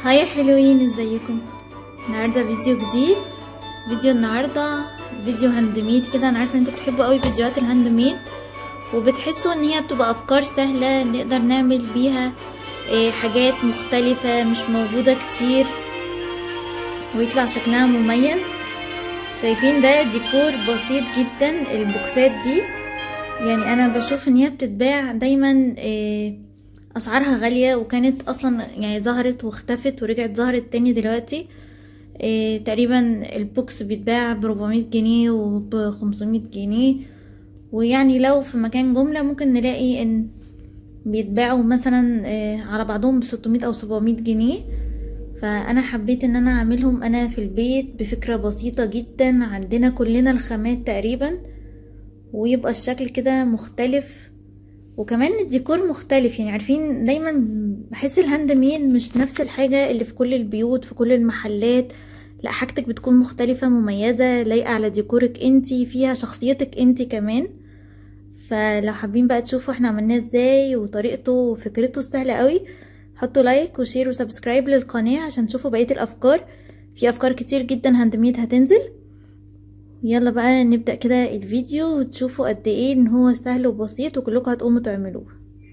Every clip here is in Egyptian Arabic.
هاي يا حلوين ازيكم النهارده فيديو جديد فيديو النهارده فيديو هاند ميد كده انا عارفه ان انتوا بتحبوا قوي فيديوهات الهاند ميد وبتحسوا ان هي بتبقى افكار سهله نقدر نعمل بيها إيه حاجات مختلفه مش موجوده كتير ويطلع شكلها مميز شايفين ده ديكور بسيط جدا البوكسات دي يعني انا بشوف ان هي بتتباع دايما إيه اسعارها غالية وكانت اصلا يعني ظهرت واختفت ورجعت ظهرت تاني دلوقتي إيه تقريبا البوكس بيتباع بربعمية جنيه وبخمسمية جنيه ويعني لو في مكان جملة ممكن نلاقي ان بيتباعوا مثلا إيه على بعضهم بستمية او سبعمية جنيه فانا حبيت ان انا اعملهم انا في البيت بفكرة بسيطة جدا عندنا كلنا الخامات تقريبا ويبقى الشكل كده مختلف وكمان الديكور مختلف يعني عارفين دايما بحس الهاند ميد مش نفس الحاجة اللي في كل البيوت في كل المحلات لا حاجتك بتكون مختلفة مميزة لايقة على ديكورك انتي فيها شخصيتك انتي كمان فلو حابين بقى تشوفوا احنا عملناه ازاي وطريقته وفكرته سهلة قوي حطوا لايك وشير وسبسكرايب للقناة عشان تشوفوا بقية الافكار في افكار كتير جدا هاند ميد هتنزل يلا بقى نبدأ كده الفيديو وتشوفوا قد ايه ان هو سهل وبسيط وكلكم هتقوموا تعملوه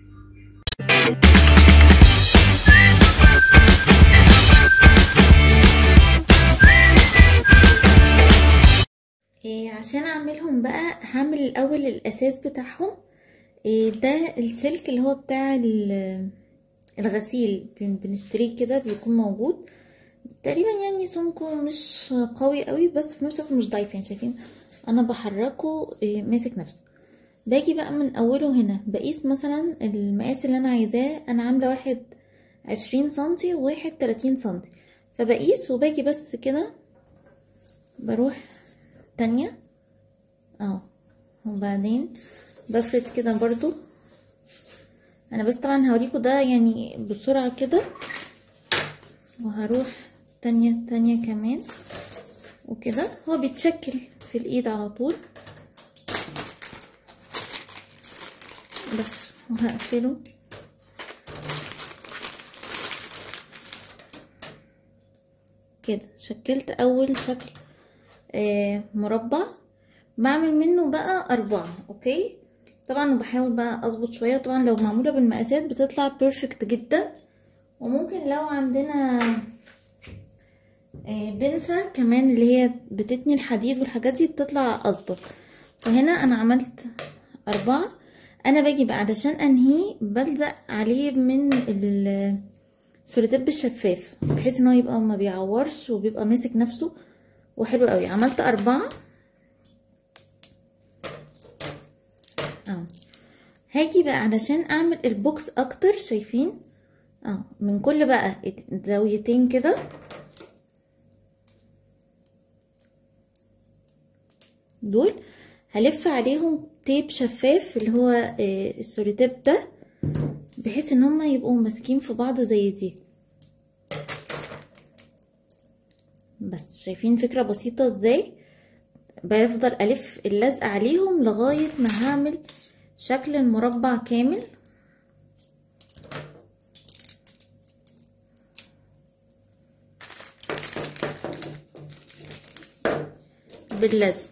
إيه عشان اعملهم بقى هعمل الاول الاساس بتاعهم إيه ده السلك اللي هو بتاع الغسيل بنشتريه كده بيكون موجود تقريبا يعني سمكه مش قوي قوي بس في نفس الوقت مش ضعيف يعني شايفين انا بحركه ماسك نفسه باجي بقى من اوله هنا بقيس مثلا المقاس اللي انا عايزاه انا عامله واحد عشرين سنتي وواحد تلاتين سنتي فبقيس وباجي بس كده بروح تانية اهو وبعدين بفرد كده برضو انا بس طبعا هوريكم ده يعني بسرعة كده وهروح تانية تانية كمان وكده هو بيتشكل في الايد على طول بس وهقفله كده شكلت اول شكل آه مربع بعمل منه بقى اربعة اوكي طبعا بحاول بقى اظبط شوية طبعا لو معمولة بالمقاسات بتطلع بيرفكت جدا وممكن لو عندنا بنسة كمان اللي هي بتتني الحديد والحاجات دي بتطلع اظبط فهنا انا عملت اربعة انا باجي بقى علشان انهيه بلزق عليه من السوليتيب الشفاف بحيث ان هو يبقى ما بيعورش وبيبقى ماسك نفسه وحلو قوي عملت اربعة اه هاجي بقى علشان اعمل البوكس اكتر شايفين اه من كل بقى زاويتين كده دول هلف عليهم تيب شفاف اللي هو آه السوليتيب ده بحيث ان هما يبقوا ماسكين في بعض زي دي بس شايفين فكرة بسيطة ازاي بفضل الف اللزق عليهم لغاية ما هعمل شكل المربع كامل باللزق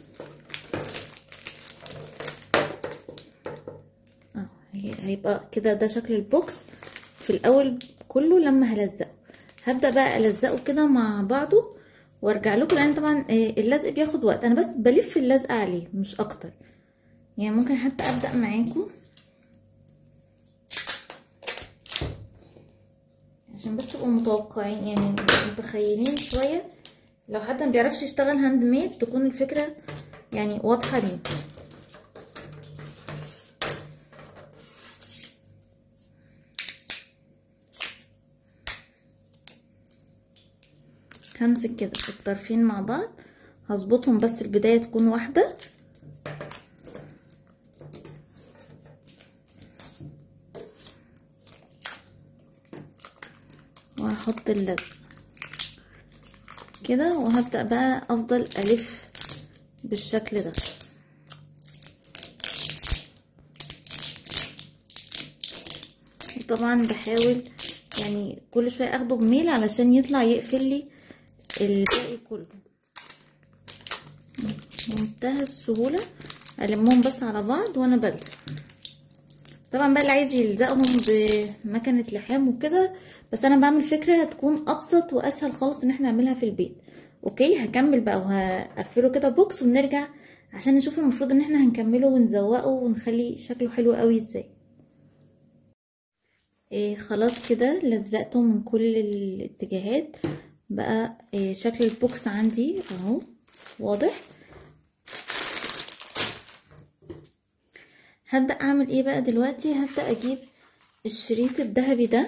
اه هيبقى كده ده شكل البوكس في الاول كله لما هلزقه هبدا بقى الزقه كده مع بعضه وارجع لكم لان طبعا اللزق بياخد وقت انا بس بلف اللزق عليه مش اكتر يعني ممكن حتى ابدا معاكم عشان بس تبقوا متوقعين يعني متخيلين شويه لو حد ما بيعرفش يشتغل هاند ميد تكون الفكره يعني واضحه ليه همسك كده الطرفين مع بعض هظبطهم بس البدايه تكون واحده وهحط اللزق كده وهبدأ بقى افضل الف بالشكل ده طبعا بحاول يعني كل شويه اخده بميل علشان يطلع يقفل لي الباقي كله بمنتهى السهوله المهم بس على بعض وانا بلزق طبعا بقى اللي عايز يلزقهم بمكنه لحام وكده بس انا بعمل فكره هتكون ابسط واسهل خالص ان احنا نعملها في البيت اوكي هكمل بقى وهقفله كده بوكس ونرجع عشان نشوف المفروض ان احنا هنكمله ونزوقه ونخلي شكله حلو قوي ازاي إيه خلاص كده لزقته من كل الاتجاهات بقى إيه شكل البوكس عندي اهو واضح هبدأ اعمل ايه بقى دلوقتي هبدأ اجيب الشريط الذهبي ده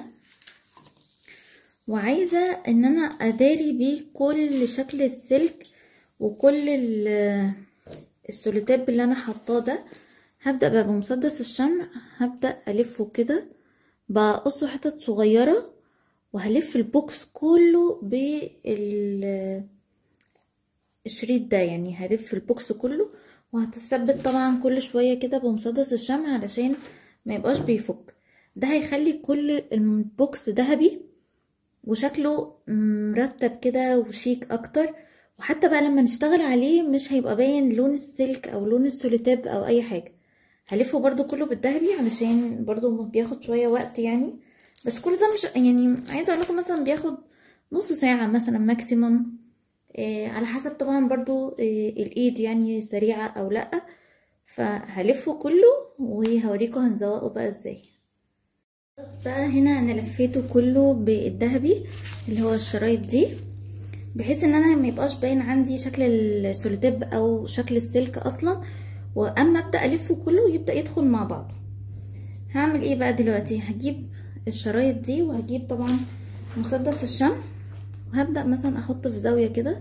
وعايزة ان انا اداري بيه كل شكل السلك وكل السوليتاب اللي انا حطاه ده هبدأ بقى بمسدس الشمع هبدأ الفه كده بقصه حتت صغيرة وهلف البوكس كله بال الشريط ده يعني هلف البوكس كله وهتثبت طبعا كل شوية كده بمسدس الشمع علشان ما يبقاش بيفك ده هيخلي كل البوكس ذهبي وشكله مرتب كده وشيك اكتر وحتى بقى لما نشتغل عليه مش هيبقى باين لون السلك او لون السوليتاب او اي حاجة هلفه برضو كله بالذهبي علشان برضو بياخد شوية وقت يعني بس كل ده مش يعني عايزة اقول لكم مثلا بياخد نص ساعة مثلا ماكسيموم إيه على حسب طبعا برضو إيه الايد يعني سريعة او لا فهلفه كله وهوريكم هنزوقه بقى ازاي بس بقى هنا انا لفيته كله بالذهبي اللي هو الشرايط دي بحيث ان انا ما يبقاش باين عندي شكل السوليتيب او شكل السلك اصلا واما ابدا الفه كله يبدا يدخل مع بعضه هعمل ايه بقى دلوقتي هجيب الشرايط دي وهجيب طبعا مسدس الشمع وهبدا مثلا احط في زاويه كده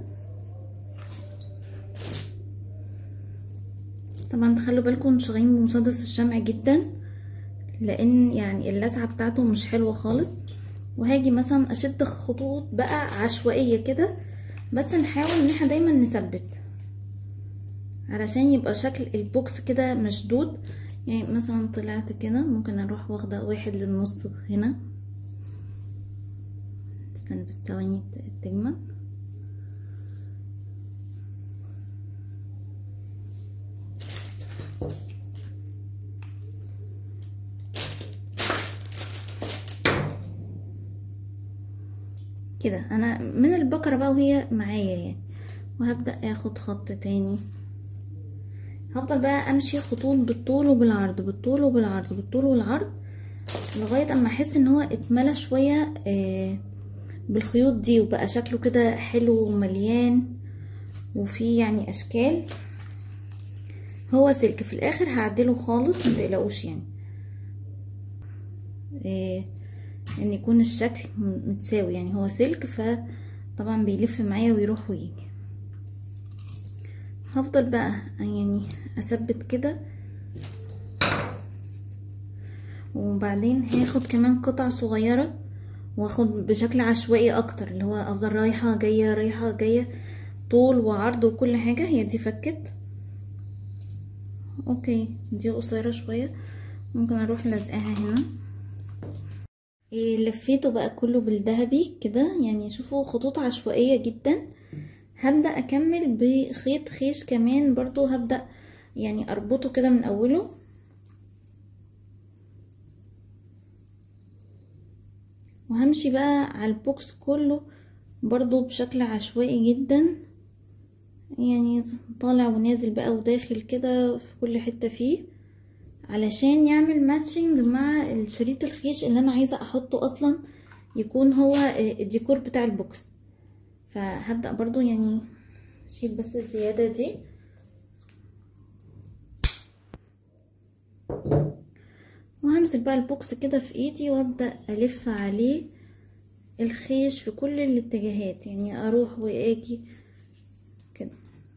طبعا تخلوا بالكم شغالين بمسدس الشمع جدا لان يعني اللسعه بتاعته مش حلوه خالص وهاجي مثلا اشد خطوط بقى عشوائيه كده بس نحاول ان احنا دايما نثبت علشان يبقى شكل البوكس كده مشدود يعني مثلا طلعت كده ممكن اروح واخده واحد للنص هنا استنى بس ثواني تجمد كده انا من البقرة بقى وهي معايا يعني وهبدأ اخد خط تاني هفضل بقى امشي خطوط بالطول وبالعرض بالطول وبالعرض بالطول والعرض لغاية اما احس ان هو اتملى شوية آه بالخيوط دي وبقى شكله كده حلو ومليان وفي يعني اشكال هو سلك في الاخر هعدله خالص متقلقوش يعني آه ان يكون الشكل متساوي يعني هو سلك فطبعا بيلف معايا ويروح ويجي هفضل بقى يعني اثبت كده وبعدين هاخد كمان قطع صغيرة واخد بشكل عشوائي اكتر اللي هو افضل رايحة جاية رايحة جاية طول وعرض وكل حاجة هي دي فكت اوكي دي قصيرة شوية ممكن اروح لازقاها هنا لفيته بقى كله بالذهبي كده يعني شوفوا خطوط عشوائية جدا هبدأ اكمل بخيط خيش كمان برضو هبدأ يعني اربطه كده من اوله وهمشي بقى على البوكس كله برضو بشكل عشوائي جدا يعني طالع ونازل بقى وداخل كده في كل حتة فيه علشان يعمل ماتشنج مع الشريط الخيش اللي انا عايزة احطه اصلا يكون هو الديكور بتاع البوكس فهبدأ برضو يعني اشيل بس الزيادة دي وهنزل بقى البوكس كده في ايدي وابدأ الف عليه الخيش في كل الاتجاهات يعني اروح واجي كده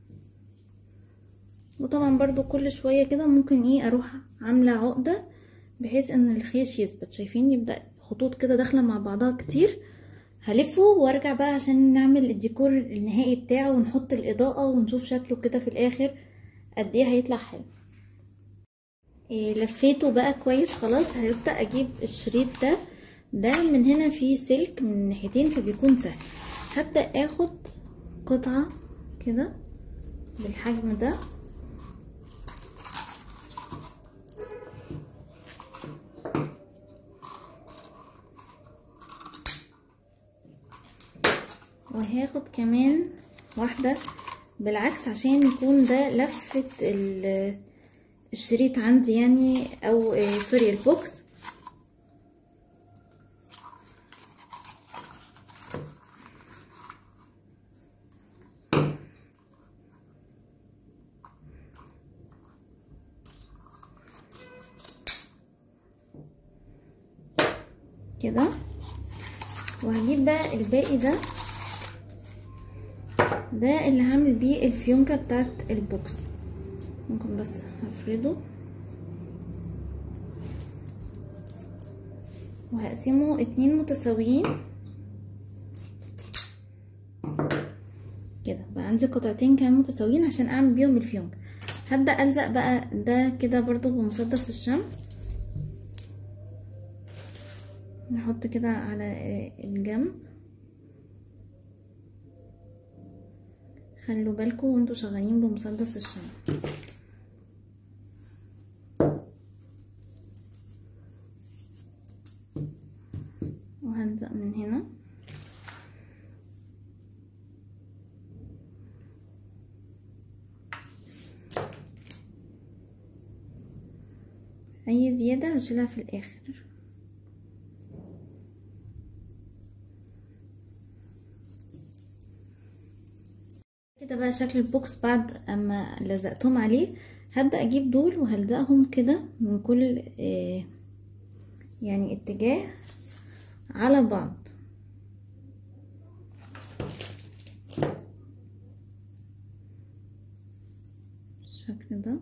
وطبعا برضو كل شوية كده ممكن ايه اروح عاملة عقدة بحيث ان الخيش يثبت شايفين يبدأ خطوط كده داخلة مع بعضها كتير هلفه وارجع بقى عشان نعمل الديكور النهائي بتاعه ونحط الاضاءة ونشوف شكله كده في الاخر قد ايه هيطلع حلو إيه لفيته بقى كويس خلاص هبدأ اجيب الشريط ده ده من هنا فيه سلك من الناحيتين فبيكون سهل هبدأ اخد قطعة كده بالحجم ده وهاخد كمان واحدة بالعكس عشان يكون ده لفة الشريط عندي يعني او سوري البوكس كده وهجيب بقى الباقي ده ده اللي هعمل بيه الفيونكة بتاعت البوكس ممكن بس هفرده وهقسمه اتنين متساويين كده بقى عندي قطعتين كمان متساويين عشان اعمل بيهم الفيونكة هبدأ الزق بقى ده كده برضو بمسدس الشمع نحط كده على الجنب خلوا بالكم وانتوا شغالين بمسدس الشمع وهلزق من هنا اي زيادة هشيلها في الاخر كده بقى شكل البوكس بعد اما لزقتهم عليه هبدأ اجيب دول وهلزقهم كده من كل آه يعني اتجاه على بعض بالشكل ده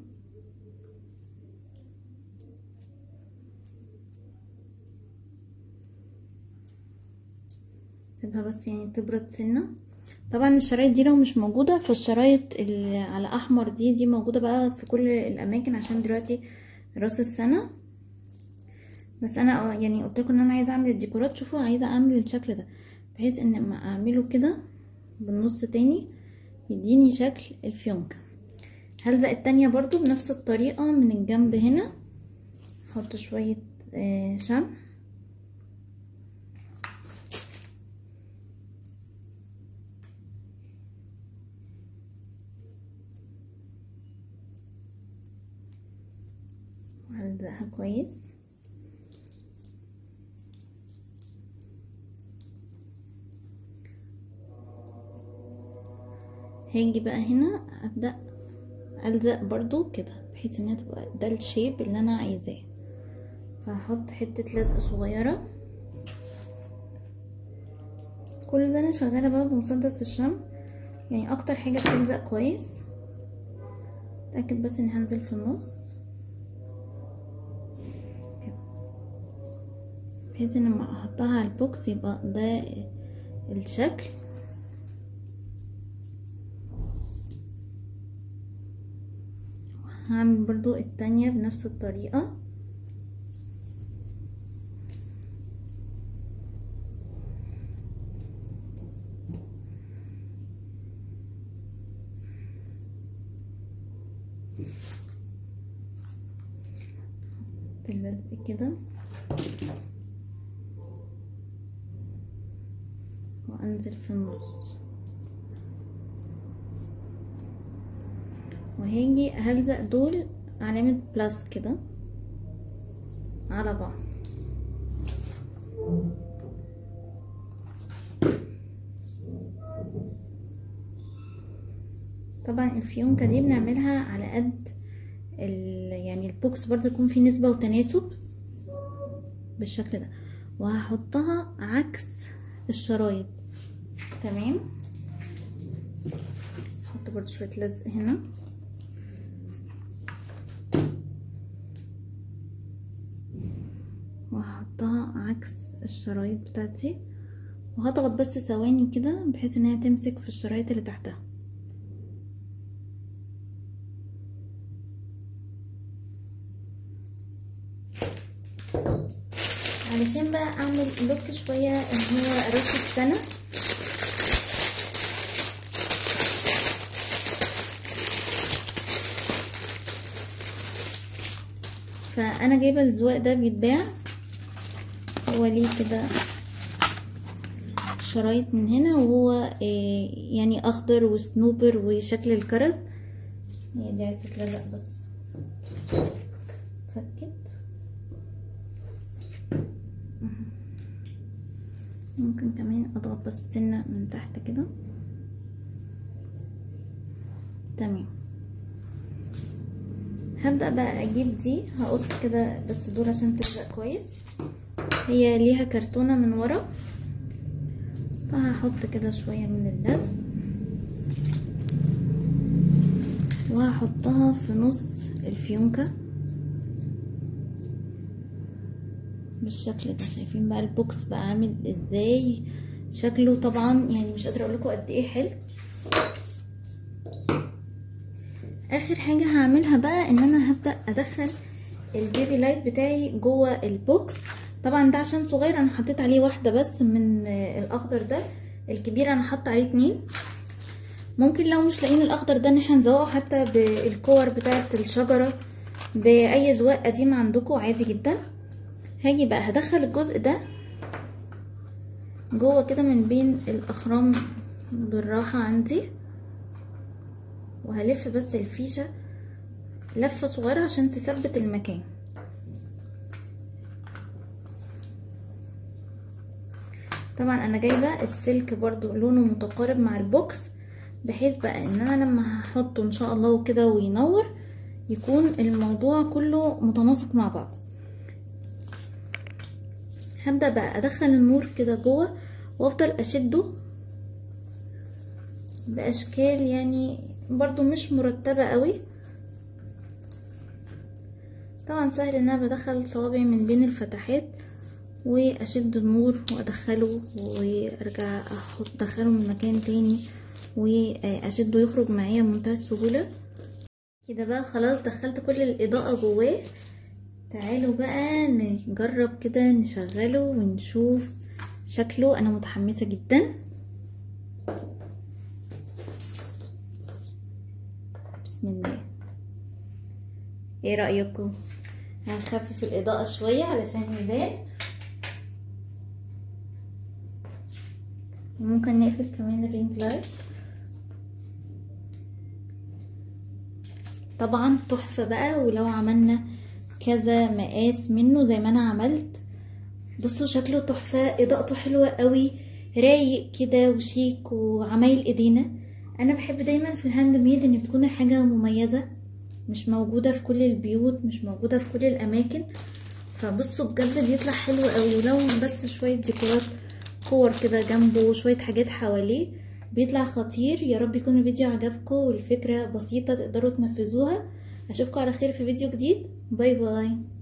سيبها بس يعني تبرد سنه طبعا الشرايط دي لو مش موجودة فالشرايط اللي على احمر دي دي موجودة بقى في كل الاماكن عشان دلوقتي راس السنة بس انا يعني قلت لكم ان انا عايزة اعمل الديكورات شوفوا عايزة اعمل الشكل ده بحيث ان لما اعمله كده بالنص تاني يديني شكل الفيونكة هلزق التانية برضو بنفس الطريقة من الجنب هنا احط شوية شمع هلزقها كويس هاجي بقى هنا ابدا الزق برضو كده بحيث انها تبقى ده الشيب اللي انا عايزاه فهحط حته لزق صغيره كل ده انا شغاله بقى بمسدس الشمع يعني اكتر حاجه بتلزق كويس اتاكد بس ان هنزل في النص بحيث ان لما احطها على البوكس يبقى ده الشكل هعمل برضو التانية بنفس الطريقة اللزق كده وانزل في النص وهاجي هلزق دول علامة بلس كده على بعض طبعا الفيونكة دي بنعملها على قد يعني البوكس برضو يكون فيه نسبة وتناسب بالشكل ده وهحطها عكس الشرايط تمام احط برضو شوية لزق هنا وهحطها عكس الشرايط بتاعتي وهضغط بس ثواني كده بحيث انها تمسك في الشرايط اللي تحتها بعد علشان بقى اعمل لوك شويه ان هو راس السنه فانا جايبه الزواق ده بيتباع هو ليه كده شرايط من هنا وهو إيه يعني اخضر وسنوبر وشكل الكرز هي دي عايزه تتلزق بس فكت ممكن كمان اضغط بس سنه من تحت كده تمام هبدأ بقى اجيب دي هقص كده بس دول عشان تلزق كويس هي ليها كرتونة من ورا فهحط كده شوية من اللزق وهحطها في نص الفيونكة بالشكل ده شايفين بقى البوكس بقى عامل ازاي شكله طبعا يعني مش قادرة اقولكوا قد ايه حلو اخر حاجة هعملها بقى ان انا هبدأ ادخل البيبي لايت بتاعي جوه البوكس طبعا ده عشان صغير انا حطيت عليه واحدة بس من الاخضر ده الكبير انا حاطه عليه اتنين ممكن لو مش لاقيين الاخضر ده ان احنا نزوقه حتى بالكور بتاعة الشجرة باي زواق قديم عندكم عادي جدا هاجي بقى هدخل الجزء ده جوه كده من بين الاخرام بالراحة عندي وهلف بس الفيشة لفة صغيرة عشان تثبت المكان طبعا انا جايبة السلك برضو لونه متقارب مع البوكس بحيث بقى ان انا لما هحطه ان شاء الله وكده وينور يكون الموضوع كله متناسق مع بعض هبدأ بقى ادخل النور كده جوه وافضل اشده باشكال يعني برضو مش مرتبة قوي طبعا سهل ان انا بدخل صوابعي من بين الفتحات واشد النور وادخله وارجع احط ادخله من مكان تاني واشده يخرج معايا بمنتهى السهولة كده بقى خلاص دخلت كل الاضاءة جواه تعالوا بقى نجرب كده نشغله ونشوف شكله انا متحمسة جدا بسم الله ايه رأيكم هنخفف الاضاءة شوية علشان يبان ممكن نقفل كمان الرينج لايت طبعا تحفة بقى ولو عملنا كذا مقاس منه زي ما انا عملت بصوا شكله تحفة اضاءته حلوة قوي رايق كده وشيك وعمايل ايدينا انا بحب دايما في الهاند ميد ان بتكون الحاجة مميزة مش موجودة في كل البيوت مش موجودة في كل الاماكن فبصوا بجد بيطلع حلو قوي ولو بس شوية ديكورات كور كده جنبه شوية حاجات حواليه بيطلع خطير يا رب يكون الفيديو عجبكم والفكرة بسيطة تقدروا تنفذوها اشوفكم على خير في فيديو جديد باي باي